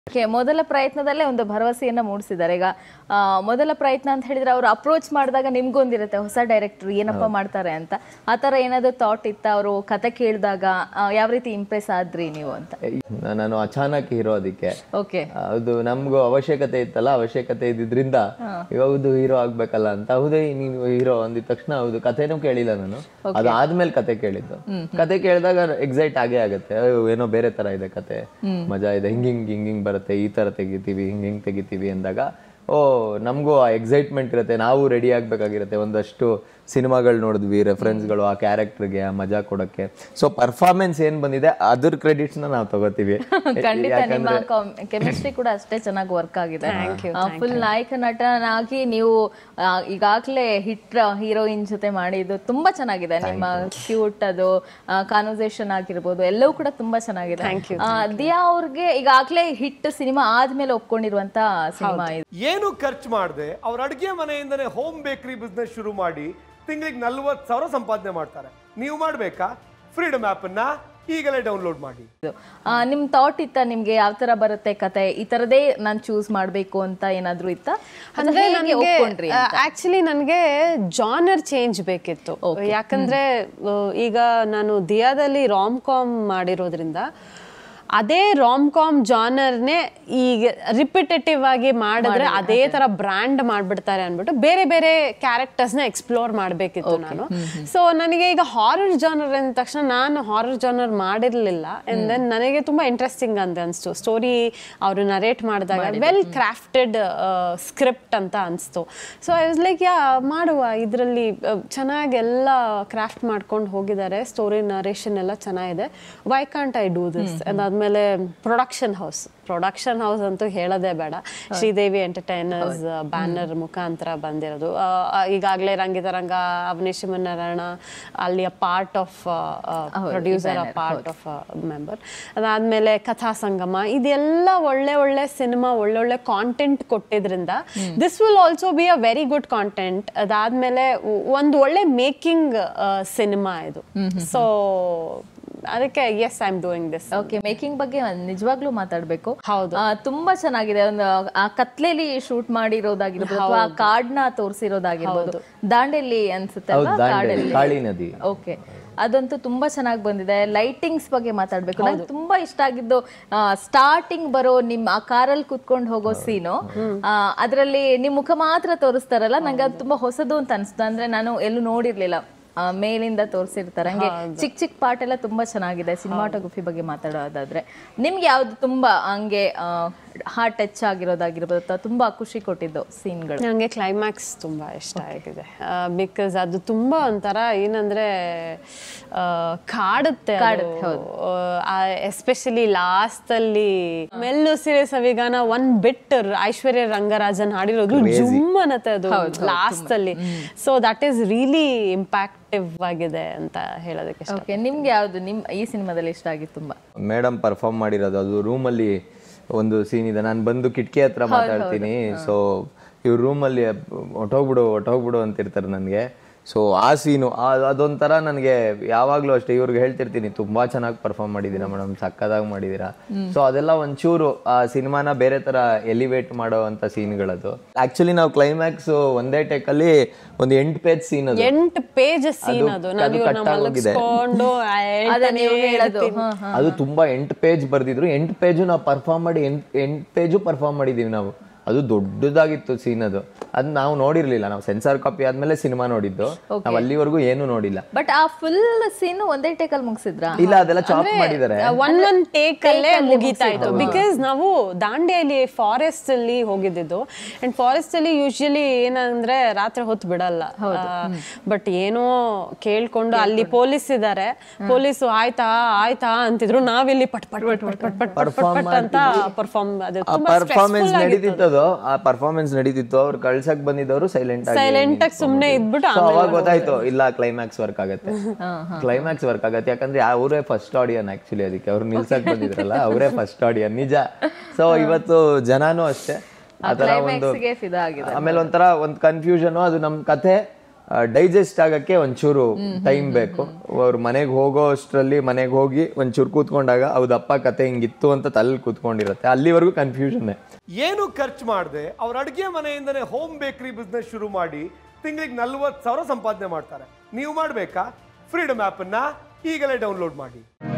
Okay, ಮೊದಲ ಪ್ರಯತ್ನದಲ್ಲೇ ಒಂದು ಭರವಸೆಯನ್ನ ಮೂಡಿಸಿದ್ದಾರೆ ಈಗ ಆ, ಮೊದಲ ಪ್ರಯತ್ನ ಅಂತ ಹೇಳಿದ್ರೆ ಅವರು ಅಪ್ರೋಚ್ ಮಾಡಿದಾಗ ನಿಮ್ಗೊಂದಿರುತ್ತೆ ಹೊಸ ಡೈರೆಕ್ಟರ್ ಏನಪ್ಪ ಮಾಡ್ತಾರೆ ಅಂತ ಆ ತರ ಏನಾದ್ರು ಥಾಟ್ ಇತ್ತ ಅವರು ಕತೆ ಕೇಳಿದಾಗ ಯಾವ ರೀತಿ ಇಂಪ್ರೆಸ್ ಆದ್ರಿ ನೀವು ಅಂತ ನಾನು ಅಚಾನಕ್ ಹೀರೋ ಅದಕ್ಕೆ ಓಕೆ ಹೌದು ನಮ್ಗೂ ಅವಶ್ಯಕತೆ ಇತ್ತಲ್ಲ ಅವಶ್ಯಕತೆ ಇದ್ದಿದ್ರಿಂದ ಹೌದು ಹೀರೋ ಆಗ್ಬೇಕಲ್ಲ ಅಂತ ಹೌದೇ ನೀನು ಹೀರೋ ಅಂದಿದ ತಕ್ಷಣ ಹೌದು ಕಥೆನೂ ಕೇಳಿಲ್ಲ ನಾನು ಅದಾದ್ಮೇಲೆ ಕತೆ ಕೇಳಿದ್ದು ಕತೆ ಕೇಳಿದಾಗ ಎಕ್ಸೈಟ್ ಆಗೇ ಆಗತ್ತೆ ಅಯ್ಯೋ, ಏನೋ ಬೇರೆ ತರ ಇದೆ ಕತೆ ಮಜಾ ಇದೆ ಹಿಂಗ್ ಹಿಂಗ್ ಹಿಂಗ್ ಹಿಂಗ್ ಬರುತ್ತೆ ಈ ತರ ತೆಗಿತೀವಿ ಹಿಂಗ್ ಹಿಂಗ್ ತೆಗಿತೀವಿ ಅಂದಾಗ ಓ ನಮಗೂ ಆ ಎಕ್ಸೈಟ್ಮೆಂಟ್ ಇರುತ್ತೆ ನಾವು ರೆಡಿ ಆಗ್ಬೇಕಾಗಿರುತ್ತೆ ಒಂದಷ್ಟು ಸಿನಿಮಾಗಳು ನೋಡಿದ್ವಿ ರೆಫರೆನ್ಸ್ಗಳು ಆ ಕ್ಯಾರೆಕ್ಟರ್ಗೆ ಆ ಮಜಾ ಕೊಡಕ್ಕೆ ಸೊ ಪರ್ಫಾರ್ಮೆನ್ಸ್ ಏನ್ ಬಂದಿದೆ ಅದ್ರ ಕ್ರೆಡಿಟ್ಸ್ ನ ನಾವು ತಗೋತೀವಿ ಖಂಡಿತ ನಿಮ್ಮ ಕೆಮಿಸ್ಟ್ರಿ ಕೂಡ ಅಷ್ಟೇ ಚೆನ್ನಾಗಿ ವರ್ಕ್ ಆಗಿದೆ ಫುಲ್ ನಾಯಕ ನಟನಾಗಿ ನೀವು ಆ, ಈಗಾಗ್ಲೇ ಹಿಟ್ ಹೀರೋಯಿನ್ ಜೊತೆ ಮಾಡಿದ್ದು ತುಂಬಾ ಚೆನ್ನಾಗಿದೆ ನಿಮ್ಮ ಕ್ಯೂಟ್ ಅದು ಕಾನ್ವರ್ಸೇಷನ್ ಆಗಿರ್ಬೋದು ಎಲ್ಲವೂ ಕೂಡ ತುಂಬಾ ಚೆನ್ನಾಗಿದೆ ಆ, ದಿಯಾ ಅವ್ರಿಗೆ ಈಗಾಗ್ಲೇ ಹಿಟ್ ಸಿನಿಮಾ ಆದ್ಮೇಲೆ ಒಪ್ಕೊಂಡಿರುವಂತ ಸಿನಿಮಾ ಇದು ಏನು ಖರ್ಚು ಮಾಡದೆ ಅವ್ರ ಅಡುಗೆ ಮನೆಯಿಂದನೇ ಹೋಮ್ ಬೇಕರಿ ಬಿಸ್ನೆಸ್ ಶುರು ಮಾಡಿ ತಿಂಗಳಿಗೆ ನಲ್ವತ್ತು ಸಾವಿರ ಸಂಪಾದನೆ ಮಾಡ್ತಾರೆ ನೀವು ಮಾಡಬೇಕಾ ಫ್ರೀಡಮ್ ಆ್ಯಪನ್ನು ಈಗಲೇ ಡೌನ್ಲೋಡ್ ಮಾಡಿ ಆ, ನಿಮ್ ಥಾಟ್ ಇತ್ತ ನಿಮ್ಗೆ ಯಾವ ತರ ಬರುತ್ತೆ ಕತೆ ಈ ತರದೇ ನಾನ್ ಚೂಸ್ ಮಾಡ್ಬೇಕು ಅಂತ ಏನಾದ್ರೂ ಇತ್ತ ಅಂದ್ರೆ ನನಗೆ ಒಪ್ಕೊಂಡ್ರಿ ಆಕ್ಚುಲಿ ನನಗೆ ಜಾನರ್ ಚೇಂಜ್ ಬೇಕಿತ್ತು ಯಾಕಂದ್ರೆ ಆ, ಈಗ ನಾನು ದಿಯಾದಲ್ಲಿ ರಾಮ್ ಕಾಮ್ ಮಾಡಿರೋದ್ರಿಂದ ಅದೇ ರಾಮ್ ಕಾಮ್ ಜಾನರ್ನೇ ಈಗ ರಿಪಿಟೇಟಿವ್ ಆಗಿ ಮಾಡಿದ್ರೆ ಅದೇ ತರ ಬ್ರ್ಯಾಂಡ್ ಮಾಡ್ಬಿಡ್ತಾರೆ ಅನ್ಬಿಟ್ಟು ಬೇರೆ ಬೇರೆ ಕ್ಯಾರೆಕ್ಟರ್ಸ್ನ ಎಕ್ಸ್ಪ್ಲೋರ್ ಮಾಡಬೇಕಿತ್ತು ನಾನು ಸೊ ನನಗೆ ಈಗ ಹಾರರ್ ಜಾನರ್ ಅಂದ ತಕ್ಷಣ ನಾನು ಹಾರರ್ ಜಾನರ್ ಮಾಡಿರ್ಲಿಲ್ಲ ಅಂಡ್ ದೆನ್ ನನಗೆ ತುಂಬಾ ಇಂಟ್ರೆಸ್ಟಿಂಗ್ ಅಂತ ಅನಿಸ್ತು ಸ್ಟೋರಿ ಅವರು ನರೇಟ್ ಮಾಡಿದಾಗ ವೆಲ್ ಕ್ರಾಫ್ಟೆಡ್ ಸ್ಕ್ರಿಪ್ಟ್ ಅಂತ ಅನಿಸ್ತು so I was like yeah ಮಾಡುವ ಇದರಲ್ಲಿ ಚೆನ್ನಾಗಿ ಎಲ್ಲ ಕ್ರಾಫ್ಟ್ ಮಾಡ್ಕೊಂಡು ಹೋಗಿದ್ದಾರೆ ಸ್ಟೋರಿ ನರೇಷನ್ ಎಲ್ಲ ಚೆನ್ನಾಗಿದೆ why can't I do this ಅದಾದ್ಮೇಲೆ ಪ್ರೊಡಕ್ಷನ್ ಹೌಸ್ ಪ್ರೊಡಕ್ಷನ್ ಹೌಸ್ ಅಂತೂ ಹೇಳೋದೇ ಬೇಡ ಶ್ರೀದೇವಿ ಎಂಟರ್ಟೈನರ್ಸ್ ಬ್ಯಾನರ್ ಮುಖಾಂತರ ಬಂದಿರೋದು ಈಗಾಗಲೇ ರಂಗಿತರಂಗ ಅವನೇಶ್ ನಾರಾಯಣ ಅಲ್ಲಿ a part of producer a part of member ಅದಾದ್ಮೇಲೆ ಕಥಾ ಸಂಗಮ ಇದೆಲ್ಲ ಒಳ್ಳೆ ಒಳ್ಳೆ ಸಿನಿಮಾ ಒಳ್ಳೊಳ್ಳೆ ಕಾಂಟೆಂಟ್ ಕೊಟ್ಟಿದ್ರಿಂದ this will also be a very good content ಅದಾದ್ಮೇಲೆ ಒಂದು ಒಳ್ಳೆ ಮೇಕಿಂಗ್ ಸಿನಿಮಾ ಇದು ಸೊ ಅದಕ್ಕೆ yes I am doing this okay making ಬಗ್ಗೆ ಒಂದ್ ನಿಜವಾಗ್ಲೂ ಮಾತಾಡ್ಬೇಕು ಹೌದು. ಆ, ತುಂಬಾ ಚೆನ್ನಾಗಿದೆ ಒಂದು ಆ ಕತ್ಲೆಲಿ ಶೂಟ್ ಮಾಡಿರೋದಾಗಿರ್ಬೋದು ಅಥವಾ ಆ ಕಾಡ್ನ ತೋರಿಸಿರೋದಾಗಿರ್ಬೋದು ದಾಂಡೇಲಿ ಅನ್ಸುತ್ತೆ ಹೌದು ಅಲ್ವಾ ದಾಂಡೇಲಿ ಕಾಡಲ್ಲಿ ಕಾಳಿ ನದಿ ಓಕೆ ಅದಂತೂ ತುಂಬಾ ಚೆನ್ನಾಗಿ ಬಂದಿದೆ ಲೈಟಿಂಗ್ಸ್ ಬಗ್ಗೆ ಮಾತಾಡ್ಬೇಕು ನಂಗೆ ತುಂಬಾ ಇಷ್ಟ ಆಗಿದ್ದು ಸ್ಟಾರ್ಟಿಂಗ್ ಬರೋ ನಿಮ್ ಆ ಕಾರಲ್ಲಿ ಕುತ್ಕೊಂಡು ಹೋಗೋ ಸೀನು ಅದರಲ್ಲಿ ನಿಮ್ ಮುಖ ಮಾತ್ರ ತೋರಿಸ್ತಾರಲ್ಲ ನಂಗೆ ಅದು ತುಂಬಾ ಹೊಸದು ಅಂತ ಅನ್ಸ್ತು ಅಂದ್ರೆ ನಾನು ಎಲ್ಲೂ ನೋಡಿರ್ಲಿಲ್ಲ ಆ, ಮೇಲಿಂದ ತೋರಿಸಿರ್ತಾರೆ ಹಂಗೆ ಚಿಕ್ಕ ಚಿಕ್ಕ ಪಾರ್ಟ್ ಎಲ್ಲ ತುಂಬಾ ಚೆನ್ನಾಗಿದೆ ಸಿನಿಮಾಟೋಗ್ರಫಿ ಬಗ್ಗೆ ಮಾತಾಡೋದಾದ್ರೆ ನಿಮ್ಗೆ ಯಾವ್ದು ತುಂಬಾ ಹಂಗೆ ಹಾರ್ಟ್ ಟಚ್ ಆಗಿರೋದಾಗಿರ್ಬೋದು ಅಥವಾ ತುಂಬಾ ಖುಷಿ ಕೊಟ್ಟಿದ್ದು ಸೀನ್ಗಳು ನನಗೆ ಕ್ಲೈಮ್ಯಾಕ್ಸ್ ತುಂಬ ಇಷ್ಟ ಆಗಿದೆ ಬಿಕಾಸ್ ಅದು ತುಂಬ ಒಂಥರ ಏನಂದ್ರೆ ಆ, ಕಾಡುತ್ತೆ ಎಸ್ಪೆಷಲಿ ಲಾಸ್ಟ್ ಅಲ್ಲಿ ಮೆಲ್ಲುಸಿರೆ ಸವಿಗಾನ ಒನ್ ಬಿಟ್ ಐಶ್ವರ್ಯ ರಂಗರಾಜನ್ ಹಾಡಿರೋದು ಜುಮ್ ಅನ್ನತ್ತೆ ಅದು ಲಾಸ್ಟ್ ಅಲ್ಲಿ so that is really impactive ಆಗಿದೆ ಅಂತ ಹೇಳೋದಕ್ಕೆ ಇಷ್ಟ ಓಕೆ ನಿಮ್ಗೆ ಯಾವ್ದು ನಿಮ್ ಈ ಸಿನಿಮಾದಲ್ಲಿ ಇಷ್ಟ ಆಗಿತ್ತು ತುಂಬಾ ಮೇಡಮ್ ಪರ್ಫಾರ್ಮ್ ಮಾಡಿರೋದು ಅದು ರೂಮಲ್ಲಿ ಒಂದು ಸೀನ್ ಇದೆ ನಾನು ಬಂದು ಕಿಟಕಿ ಹತ್ರ ಮಾತಾಡ್ತೀನಿ ಸೊ ಇವ್ರ ರೂಮಲ್ಲಿ ಹೊಟ್ಟೋಗ್ಬಿಡು ಹೊಟ್ಟೋಗ್ಬಿಡು ಅಂತಿರ್ತಾರೆ ನನಗೆ ಸೊ ಆ ಸೀನು ಅದೊಂಥರ ನನಗೆ ಯಾವಾಗಲೂ ಅಷ್ಟೇ ಇವ್ರಿಗೆ ಹೇಳ್ತಿರ್ತೀನಿ ತುಂಬಾ ಚೆನ್ನಾಗಿ ಪರ್ಫಾರ್ಮ್ ಮಾಡಿದ್ದೀರಾ ಮೇಡಮ್ ಸಕ್ಕದಾಗಿ ಮಾಡಿದ್ದೀರಾ ಸೊ ಅದೆಲ್ಲ ಒಂಚೂರು ಆ ಸಿನಿಮಾನ ಬೇರೆ ತರ ಎಲಿವೇಟ್ ಮಾಡೋ ಅಂತ ಸೀನ್ಗಳದು ಆಕ್ಚುಲಿ ನಾವು ಕ್ಲೈಮ್ಯಾಕ್ಸ್ ಒಂದೇ ಟೇಕಲ್ಲಿ ಒಂದು ಎಂಟು ಪೇಜ್ ಸೀನ್ ಅದು ಎಂಟು ಪೇಜ್ ಸೀನ್ ಅದು- ಅದು ನಾನು ಅದು ಇವ್ರನ್ನ cut ಆಗೋಗಿದೆ. ಮಲಗಿಸ್ಕೊಂಡು ಅದೇ ನೀವು ಹೇಳೋದು ಹೇಳ್ತೀನಿ. ಹ, ಹ. ಅದು ತುಂಬಾ ಎಂಟು ಪೇಜ್ ಬರ್ದಿದ್ರು ಎಂಟು ಪೇಜು ನಾವು ಪರ್ಫಾರ್ಮ್ ಮಾಡಿ ಎಂಟ್ ಎಂಟು ಪೇಜು ಪರ್ಫಾರ್ಮ್ ಮಾಡಿದೀವಿ ನಾವು ಅದು ದೊಡ್ಡದಾಗಿತ್ತು ಸೀನ್ ಅದು ಅದ್ ನಾವು ನೋಡಿರ್ಲಿಲ್ಲ ನಾವು ಸೆನ್ಸಾರ್ ಕಾಪಿ ಆದ್ಮೇಲೆ ಸಿನಿಮಾ ನೋಡಿದ್ದು ನಾವು ಅಲ್ಲಿವರೆಗೂ ಏನು ನೋಡಿಲ್ಲ ಬಟ್ ಆ ಫುಲ್ ಸೀನ್ ಒಂದೇ ಟೇಕಲ್ ಮುಗಿಸಿದ್ರ ಇಲ್ಲ ಅದೆಲ್ಲ ಚಾಪ್ ಮಾಡಿದ್ದಾರೆ ಒನ್ ಒನ್ ಟೇಕ್ ಅಲ್ಲೇ ಮುಗೀತಾ ಇತ್ತು ಬಿಕಾಸ್ ನಾವು ದಾಂಡೇಲಿ ಫಾರೆಸ್ಟ್ ಅಲ್ಲಿ ಹೋಗಿದ್ದು ಅಂಡ್ ಫಾರೆಸ್ಟ್ ಅಲ್ಲಿ ಯೂಶಲಿ ಏನಂದ್ರೆ ರಾತ್ರಿ ಹೊತ್ತು ಬಿಡಲ್ಲ ಬಟ್ ಏನೋ ಕೇಳ್ಕೊಂಡು ಅಲ್ಲಿ ಪೊಲೀಸ್ ಇದಾರೆ ಪೊಲೀಸು ಆಯ್ತಾ ಆಯ್ತಾ ಅಂತಿದ್ರು ನಾವಿಲ್ಲಿ ಪಟ್ ಪಟ್ ಪಟ್ ಪಟ್ ಪಟ್ ಪಟ್ ಪಟ್ ಪಟ್ ಪಟ್ ಅಂತ ಪರ್ಫಾರ್ಮ್ ಅದು ಆ ತುಂಬಾ ಪರ್ಫಾರ್ಮೆನ್ಸ್ stressful ಆಗಿತ್ತು ನಡೀತಿತ್ತು ಅದು ಆ ಪರ್ಫಾರ್ಮೆನ್ಸ್ ನಡೀತಿತ್ತು ಅವ್ರು ಕಳ್ಸಕ್ ಬಂದಿದ್ದವರು ಸೈಲೆಂಟ್ ಆಗಿ Silent ಆಗಿ ಸುಮ್ನೆ ಇದ್ಬಿಟ್ಟು So ಅವಾಗ ಗೊತ್ತಾಯ್ತು ಇಲ್ಲ ಕ್ಲೈಮ್ಯಾಕ್ಸ್ ವರ್ಕ್ ಆಗತ್ತೆ ಕ್ಲೈಮ್ಯಾಕ್ಸ್ ವರ್ಕ್ ಆಗತ್ತೆ ಯಾಕಂದ್ರೆ ಅವರೇ ಫಸ್ಟ್ ಆಡಿಯನ್ ಆಕ್ಚುಲಿ ಅದಕ್ಕೆ ಅವ್ರು ನಿಲ್ಸಕ್ ಬಂದಿದ್ರಲ್ಲ ಅವರೇ ಫಸ್ಟ್ ಆಡಿಯನ್ ನಿಜ ಸೊ ಇವತ್ತು ಜನನೂ ಅಷ್ಟೇ ಆ ತರ ಒಂದು ಕ್ಲೈಮ್ಯಾಕ್ಸ್ಗೆ ಫಿದಾ ಆಗಿದೆ ಆಮೇಲೆ ಒಂಥರ ಒಂದ್ ಕನ್ಫ್ಯೂಷನ್ ಅದು ನಮ್ ಕಥೆ ಡೈಜೆಸ್ಟ್ ಆಗಕ್ಕೆ ಒಂಚೂರು ಟೈಮ್ ಬೇಕು ಅವ್ರ ಮನೆಗೆ ಹೋಗೋ ಅಷ್ಟರಲ್ಲಿ ಮನೆಗೆ ಹೋಗಿ ಒಂಚೂರು ಕೂತ್ಕೊಂಡಾಗ ಹೌದಪ್ಪ ಕತೆ ಹಿಂಗಿತ್ತು ಅಂತ ತಲೆ ಕೂತ್ಕೊಂಡಿರುತ್ತೆ ಅಲ್ಲಿವರೆಗೂ ಕನ್ಫ್ಯೂಷನ್ನೇ ಏನು ಖರ್ಚು ಮಾಡದೆ ಅವ್ರ ಅಡುಗೆ ಮನೆಯಿಂದನೇ ಹೋಮ್ ಬೇಕರಿ ಬಿಸ್ನೆಸ್ ಶುರು ಮಾಡಿ ತಿಂಗಳಿಗೆ ನಲ್ವತ್ತು ಸಾವಿರ ಸಂಪಾದನೆ ಮಾಡ್ತಾರೆ ನೀವು ಮಾಡಬೇಕಾ ಫ್ರೀಡಮ್ ಆ್ಯಪನ್ನು ಈಗಲೇ ಡೌನ್ಲೋಡ್ ಮಾಡಿ